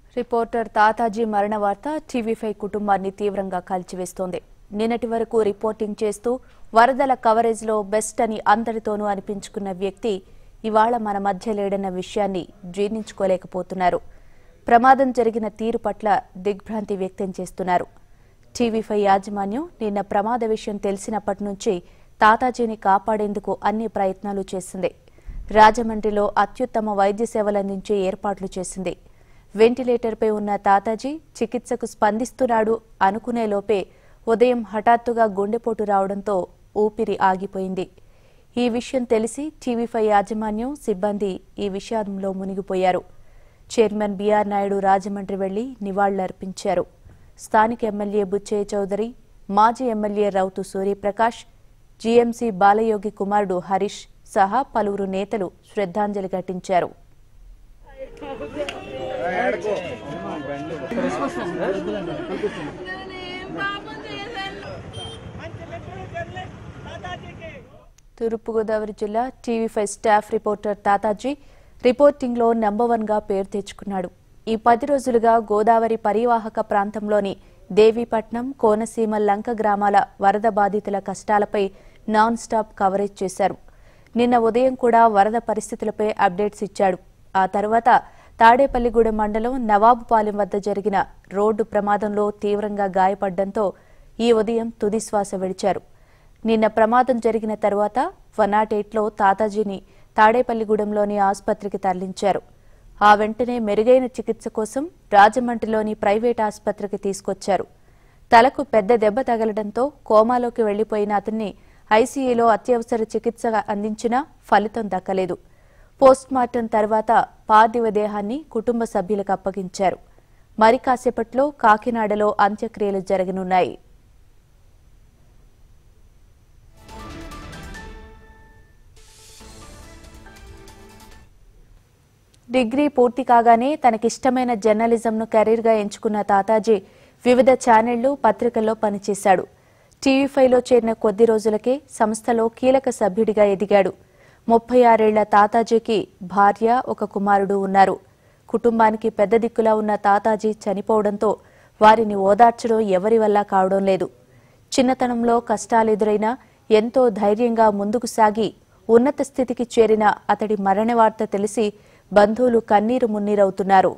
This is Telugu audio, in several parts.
రిపోర్టర్ తాతాజీ మరణ వార్త టీవీ ఫైవ్ కుటుంబాన్ని తీవ్రంగా కాల్చివేస్తోంది నిన్నటి వరకు రిపోర్టింగ్ చేస్తూ వరదల కవరేజ్లో బెస్ట్ అని అందరితోనూ అనిపించుకున్న వ్యక్తి ఇవాళ మన మధ్య లేడన్న విషయాన్ని జీర్ణించుకోలేకపోతున్నారు ప్రమాదం జరిగిన తీరు పట్ల దిగ్భ్రాంతి వ్యక్తం చేస్తున్నారు టీవీ ఫైవ్ యాజమాన్యం నిన్న ప్రమాద విషయం తెలిసినప్పటి నుంచి తాతాజీని కాపాడేందుకు అన్ని ప్రయత్నాలు చేసింది రాజమండ్రిలో అత్యుత్తమ వైద్య సేవలందించే ఏర్పాట్లు చేసింది వెంటిలేటర్పై ఉన్న తాతాజీ చికిత్సకు స్పందిస్తున్నాడు అనుకునే లోపే ఉదయం హఠాత్తుగా గుండెపోటు రావడంతో ఊపిరి ఆగిపోయింది ఈ విషయం తెలిసి టీవీ ఫైవ్ యాజమాన్యం సిబ్బంది ఈ విషయంలో మునిగిపోయారు చైర్మన్ బీఆర్ నాయుడు రాజమండ్రి వెళ్లి నివాళులర్పించారు స్థానిక ఎమ్మెల్యే బుచ్చయ్య చౌదరి మాజీ ఎమ్మెల్యే రౌతు సూర్యప్రకాష్ జీఎంసీ బాలయోగి కుమారుడు హరీష్ సహా పలువురు నేతలు శ్రద్ధాంజలి ఘటించారు తూర్పుగోదావరి జిల్లా TV five staff reporter Tataji రిపోర్టింగ్లో నెంబర్ వన్గా పేరు తెచ్చుకున్నాడు ఈ పది రోజులుగా గోదావరి పరివాహక ప్రాంతంలోని దేవీపట్నం కోనసీమ లంక గ్రామాల వరద బాధితుల కష్టాలపై నాన్ స్టాప్ కవరేజ్ చేశారు నిన్న ఉదయం కూడా వరద పరిస్థితులపై అప్డేట్స్ ఇచ్చాడు ఆ తర్వాత తాడేపల్లిగూడెం మండలం నవాబుపాలెం వద్ద జరిగిన రోడ్డు ప్రమాదంలో తీవ్రంగా గాయపడ్డంతో ఈ ఉదయం తుది శ్వాస విడిచారు నిన్న ప్రమాదం జరిగిన తర్వాత వన్ నాట్ ఎయిట్లో తాతాజీని తాడేపల్లిగూడెంలోని ఆసుపత్రికి తరలించారు ఆ వెంటనే మెరుగైన చికిత్స కోసం రాజమండ్రిలోని ప్రైవేట్ ఆసుపత్రికి తీసుకొచ్చారు తలకు పెద్ద దెబ్బ తగలడంతో కోమాలోకి వెళ్లిపోయిన అతన్ని ఐసీయూలో అత్యవసర చికిత్స అందించినా ఫలితం దక్కలేదు పోస్ట్మార్టం తర్వాత పార్థివ దేహాన్ని కుటుంబ సభ్యులకు అప్పగించారు మరి కాసేపట్లో కాకినాడలో అంత్యక్రియలు జరగనున్నాయి డిగ్రీ పూర్తి కాగానే తనకిష్టమైన జర్నలిజంను కెరీర్గా ఎంచుకున్న తాతాజీ వివిధ ఛానళ్లు పత్రికల్లో పనిచేశాడు టీవీ ఫైవ్లో చేరిన కొద్ది రోజులకే సంస్థలో కీలక సభ్యుడిగా ఎదిగాడు ముప్పై ఆరేళ్ల తాతాజీకి భార్య ఒక కుమారుడు ఉన్నారు కుటుంబానికి పెద్ద దిక్కులా ఉన్న తాతాజీ చనిపోవడంతో వారిని ఓదార్చడం ఎవరి వల్ల కావడం లేదు చిన్నతనంలో కష్టాలెదురైనా ఎంతో ధైర్యంగా ముందుకు సాగి ఉన్నత స్థితికి చేరిన అతడి మరణ వార్త తెలిసి బంధువులు కన్నీరు మున్నీరవుతున్నారు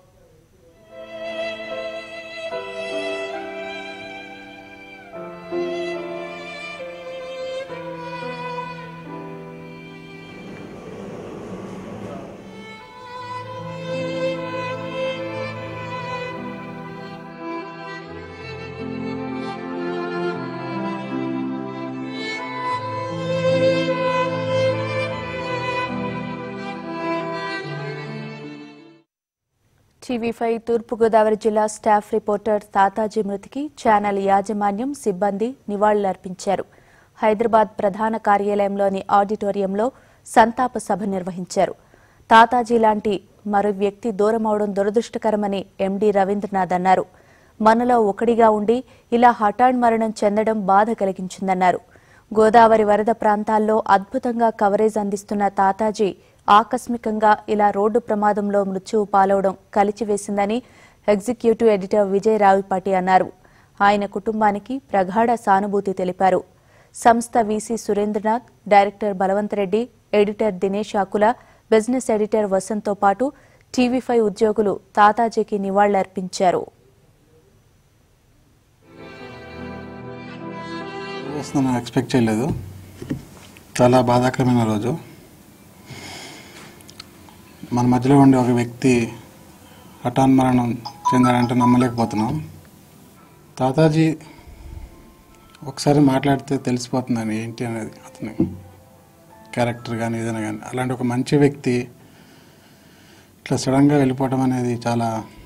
టీవీ ఫైవ్ తూర్పుగోదావరి జిల్లా స్టాఫ్ రిపోర్టర్ తాతాజీ మృతికి ఛానల్ యాజమాన్యం సిబ్బంది నివాళులర్పించారు హైదరాబాద్ ప్రధాన కార్యాలయంలోని ఆడిటోరియంలో సంతాప సభ నిర్వహించారు తాతాజీ లాంటి మరో వ్యక్తి దూరమవడం దురదృష్టకరమని ఎండీ రవీంద్రనాథ్ అన్నారు మనలో ఒకడిగా ఉండి ఇలా హఠాన్ మరణం చెందడం బాధ కలిగించిందన్నారు గోదావరి వరద ప్రాంతాల్లో అద్భుతంగా కవరేజ్ అందిస్తున్న తాతాజీ ఆకస్మికంగా ఇలా రోడ్డు ప్రమాదంలో మృత్యువు పాలవడం కలిచివేసిందని ఎగ్జిక్యూటివ్ ఎడిటర్ విజయ్ రావిపాటి అన్నారు ఆయన కుటుంబానికి ప్రగాఢ సానుభూతి తెలిపారు సంస్థ VC Surendranath director Balwant Reddy editor Dinesh Akula business editor వసంత్తో పాటు టీవీ ఫైవ్ ఉద్యోగులు తాతాజీకి నివాళులర్పించారు వస్తుందని ఎక్స్పెక్ట్ చేయలేదు చాలా బాధాకరమైన రోజు మన మధ్యలో ఉండే ఒక వ్యక్తి హఠాన్ మరణం చెందాడంటే నమ్మలేకపోతున్నాం తాతాజీ ఒకసారి మాట్లాడితే తెలిసిపోతుందని ఏంటి అనేది అతని క్యారెక్టర్ కానీ ఏదైనా కానీ అలాంటి ఒక మంచి వ్యక్తి ఇట్లా సడన్గా వెళ్ళిపోవడం అనేది చాలా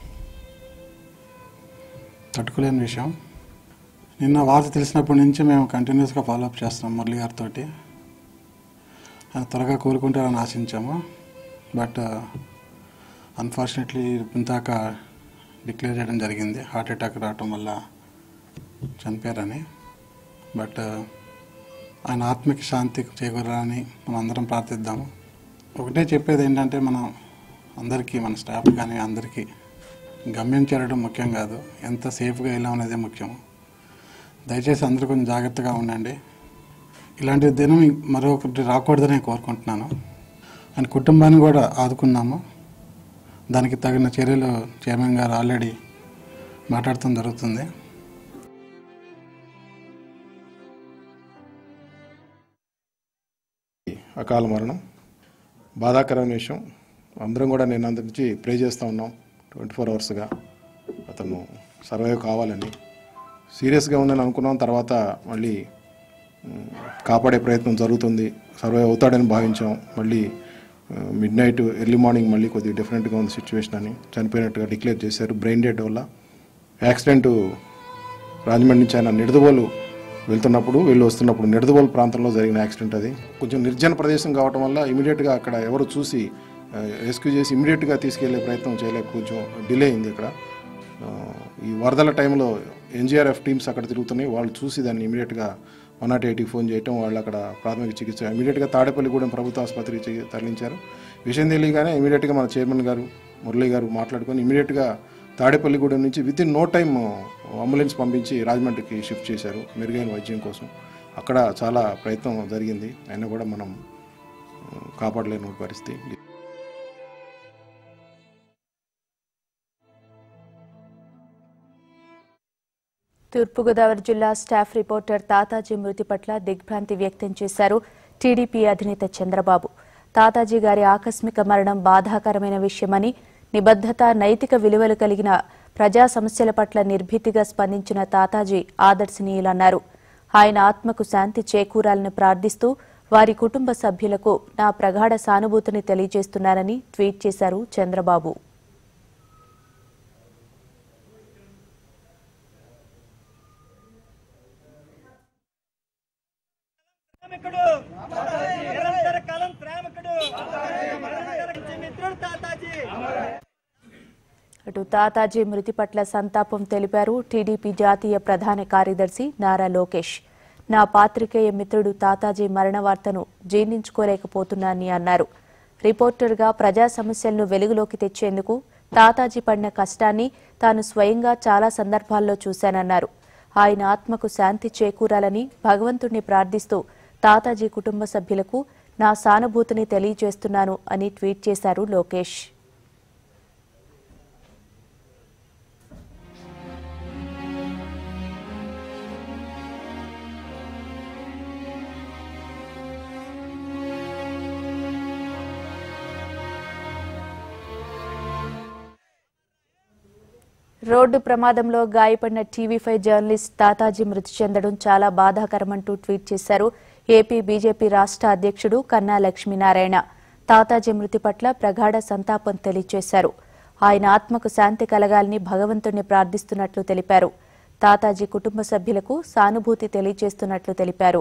తట్టుకోలేని విషయం నిన్న వార్త తెలిసినప్పటి నుంచి మేము కంటిన్యూస్గా ఫాలోఅప్ చేస్తున్నాం మురళి గారితో ఆయన త్వరగా కోలుకుంటారని ఆశించాము బట్ అన్ఫార్చునేట్లీ ఇంతాక డిక్లేర్ చేయడం జరిగింది హార్ట్ అటాక్ రావటం వల్ల చనిపోయారని బట్ ఆయన ఆత్మకి శాంతి చేకూరాలని మనం అందరం ప్రార్థిద్దాము ఒకటే చెప్పేది ఏంటంటే మనం అందరికీ మన స్టాఫ్ కానీ అందరికీ గమ్యం చేరడం ముఖ్యం కాదు ఎంత సేఫ్గా వెళ్ళాం అనేది ముఖ్యం దయచేసి అందరూ కొంచెం జాగ్రత్తగా ఉండండి ఇలాంటి దినం మరొకటి రాకూడదని కోరుకుంటున్నాను అని కుటుంబాన్ని కూడా ఆదుకున్నాము దానికి తగిన చర్యలు చైర్మన్ గారు ఆల్రెడీ మాట్లాడటం జరుగుతుంది అకాల మరణం బాధాకరమైన విషయం అందరం కూడా నేను అందరి నుంచి ప్రే చేస్తూ ఉన్నాం ట్వంటీ ఫోర్ అవర్స్గా అతను సర్వైవ్ కావాలని సీరియస్గా ఉందని అనుకున్నాం తర్వాత మళ్ళీ మ్, కాపాడే ప్రయత్నం జరుగుతుంది సర్వైవ్ అవుతాడని భావించాం మళ్ళీ మిడ్ నైట్ ఎర్లీ మార్నింగ్ మళ్ళీ కొద్దిగా డిఫరెంట్గా ఉంది సిచ్యువేషన్ అని చనిపోయినట్టుగా డిక్లేర్ చేశారు బ్రెయిన్ డెడ్ వల్ల యాక్సిడెంట్ రాజమండ్రి నుంచి ఆయన నిడదవోలు వెళ్తున్నప్పుడు వీళ్ళు వస్తున్నప్పుడు నిడదవోలు ప్రాంతంలో జరిగిన యాక్సిడెంట్ అది కొంచెం నిర్జన ప్రదేశం కావటం వల్ల ఇమీడియట్గా అక్కడ ఎవరు చూసి రెస్క్యూ చేసి ఇమీడియట్గా తీసుకెళ్లే ప్రయత్నం చేయలేక కొంచెం డిలే అయింది ఇక్కడ ఆ, ఈ వరదల టైంలో ఎన్జీఆర్ఎఫ్ టీమ్స్ అక్కడ తిరుగుతున్నాయి వాళ్ళు చూసి దాన్ని ఇమీడియట్గా వన్ నాట్ ఎయిట్కి ఫోన్ చేయటం వాళ్ళు అక్కడ ప్రాథమిక చికిత్స ఇమీడియట్గా తాడేపల్లిగూడెం ప్రభుత్వ ఆసుపత్రికి చి- తరలించారు విషయం తెలియగానే ఇమీడియట్గా మన చైర్మన్ గారు మురళీ గారు మాట్లాడుకొని ఇమీడియట్గా తాడేపల్లిగూడెం నుంచి within no time ambulance పంపించి రాజమండ్రికి షిఫ్ట్ చేశారు మెరుగైన వైద్యం కోసం అక్కడ చాలా ప్రయత్నం జరిగింది అయినా కూడా మనం ఆ, కాపాడలేని పరిస్థితి తూర్పుగోదావరి జిల్లా స్టాఫ్ రిపోర్టర్ తాతాజీ మృతి పట్ల దిగ్భ్రాంతి వ్యక్తం చేశారు టీడీపీ అధినేత చంద్రబాబు తాతాజీ గారి ఆకస్మిక మరణం బాధాకరమైన విషయమని నిబద్ధత నైతిక విలువలు కలిగిన ప్రజా సమస్యల పట్ల నిర్భీతిగా స్పందించిన తాతాజీ ఆదర్శనీయులన్నారు ఆయన ఆత్మకు శాంతి చేకూరాలని ప్రార్థిస్తూ వారి కుటుంబ సభ్యులకు నా ప్రగాఢ సానుభూతిని తెలియజేస్తున్నారని ట్వీట్ చేశారు చంద్రబాబు శ్రామికుడు నిరంతర కాలం శ్రామికుడు నిరంతర మిత్రుడు తాతాజీ అటు తాతాజీ మృతి పట్ల సంతాపం తెలిపారు టీడీపీ జాతీయ ప్రధాన కార్యదర్శి నారా లోకేష్ నా పాత్రికేయ మిత్రుడు తాతాజీ మరణ వార్తను జీర్ణించుకోలేకపోతున్నానని అన్నారు రిపోర్టర్గా ప్రజా సమస్యలను వెలుగులోకి తెచ్చేందుకు తాతాజీ పడిన కష్టాన్ని తాను స్వయంగా చాలా సందర్భాల్లో చూశానన్నారు ఆయన ఆత్మకు శాంతి చేకూరాలని భగవంతుణ్ణి ప్రార్థిస్తూ తాతాజీ కుటుంబ సభ్యులకు నా సానుభూతిని తెలియజేస్తున్నాను అని ట్వీట్ చేశారు లోకేష్ రోడ్డు ప్రమాదంలో గాయపడిన టీవీ ఫైవ్ జర్నలిస్ట్ తాతాజీ మృతి చెందడం చాలా బాధాకరమంటూ ట్వీట్ చేశారు ఏపీ బీజేపీ రాష్ట్ర అధ్యక్షుడు కన్నా లక్ష్మీనారాయణ తాతాజీ మృతి పట్ల ప్రగాఢ సంతాపం తెలియజేశారు ఆయన ఆత్మకు శాంతి కలగాలని భగవంతుణ్ణి ప్రార్థిస్తున్నట్లు తెలిపారు తాతాజీ కుటుంబ సభ్యులకు సానుభూతి తెలియజేస్తున్నట్లు తెలిపారు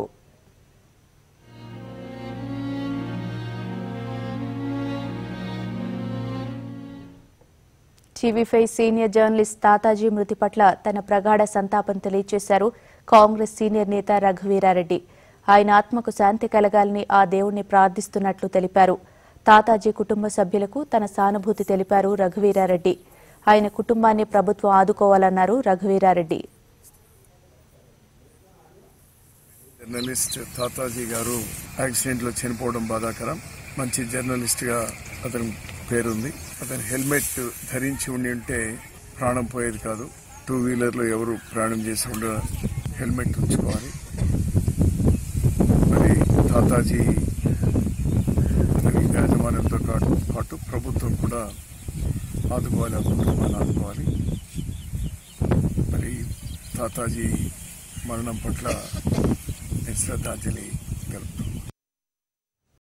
TV five senior journalist Tataji మృతి పట్ల తన ప్రగాఢ సంతాపం తెలియజేశారు కాంగ్రెస్ సీనియర్ నేత రఘువీరారెడ్డి ఆయన ఆత్మకు శాంతి కలగాలని ఆ దేవుణ్ణి ప్రార్థిస్తున్నట్లు తెలిపారు తాతాజీ కుటుంబ సభ్యులకు తన సానుభూతి తెలిపారు రఘువీరారెడ్డి ఆయన కుటుంబాన్ని ప్రభుత్వం ఆదుకోవాలన్నారు రఘువీరారెడ్డి జర్నలిస్ట్ తాతాజీ గారు యాక్సిడెంట్ లో చనిపోవడం బాధాకరం మంచి జర్నలిస్ట్ గా అతని పేరుంది అతను హెల్మెట్ ధరించి ఉండి ఉంటే ప్రాణం పోయేది కాదు టూ వీలర్ లో ఎవరు ప్రయాణం చేసి ఉండ హెల్మెట్ ఉంచుకోవాలి మరి తాతాజీ మరి యాజమాన్యంతో పాటు పాటు ప్రభుత్వం కూడా ఆదుకోవాలి ఆ కుటుంబాన్ని ఆదుకోవాలి మరి తాతాజీ మరణం పట్ల నిశ్రద్ధాంజలి తెలుపుతున్నాను